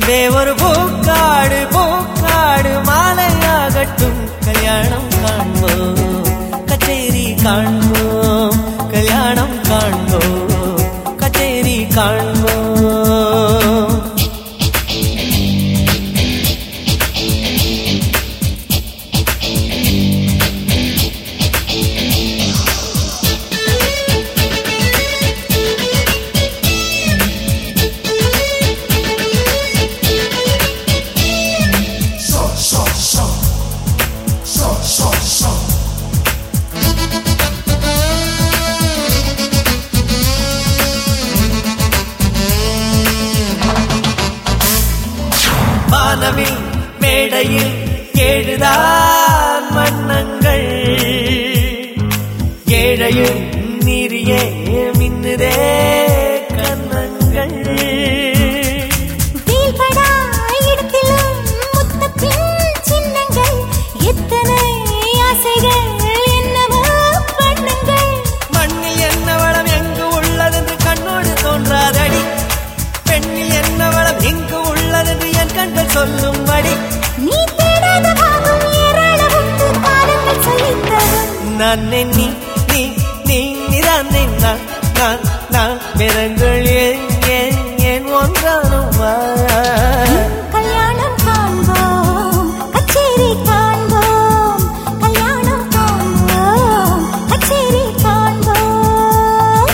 நிலவே ஒரு பூக்காடு பூக்காடு மாலையாகட்டும் கல்யாணம் காண்போம் கச்சேரி காண்போம் கல்யாணம் காண்போம் கச்சேரி காண்போம் வானவில் மேடையில் ஏழுதான் வண்ணங்கள் ஏழையும் நீரியே மின்னுதே கண்ணங்கள் வீழ்படா இடத்திலும் முத்தத்தின் சின்னங்கள் எத்தனை ஆசைகள் என்னமோ வண்ணங்கள் மண்ணில் என்ன வளம் எங்கு உள்ளதென்று கண்ணோடு தோன்றாதடி பெண்ணில் என்ன வளம் எங்கு உள்ளதென்று என் கண்கள் சொல்லும்படி நீ தேடாத பாகம் ஏராளமுண்டு காலங்கள் சொல்லித்தரும் நான் நீ நீ நீ நீதான் நான் நான் நான் பிறங்கள் ஏன் ஏன் ஏன் ஒன்றானுமா கல்யாணம் காண்போம் கச்சேரி காண்போம் கல்யாணம் காண்போம் கச்சேரி காண்போம்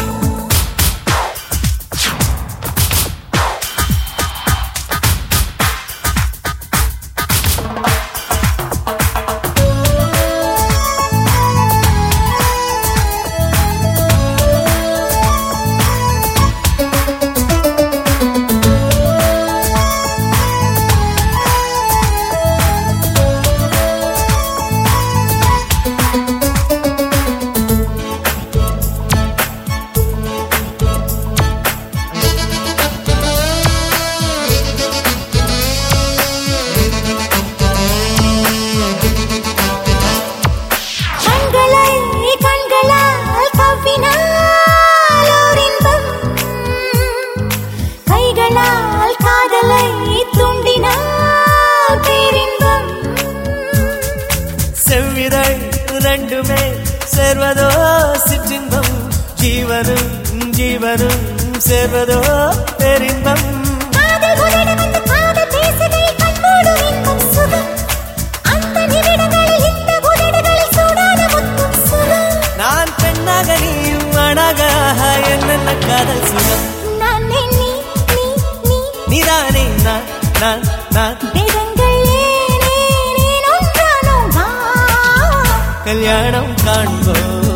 கண்களை கண்களால் கவ்வினால் ஓர் இன்பம் கைகளால் காதலை தூண்டினால் பேரின்பம் செவ்விதழ் ரெண்டுமே சேர்வதோ சிற்றின்பம் ஜீவனும் ஜீவனும் சேர்வதோ பெரின்பம் காதல் உதடு வந்து காதல் பேசுகையில் கண்மூடும் இன்பம் சுகம் அந்த நிமிடங்களில் இந்த உதடுகளில் சூடான முத்தும் சுகம் நான் பெண்ணாக நீயும் ஆணாக என்னென்ன காதல் சுகம் நான் நீ நீ நீ நீ நீதானே நான் நான் நான் வேதங்கள் ஏனே நீ ஒன்றானோ வா கல்யாணம் காண்போம்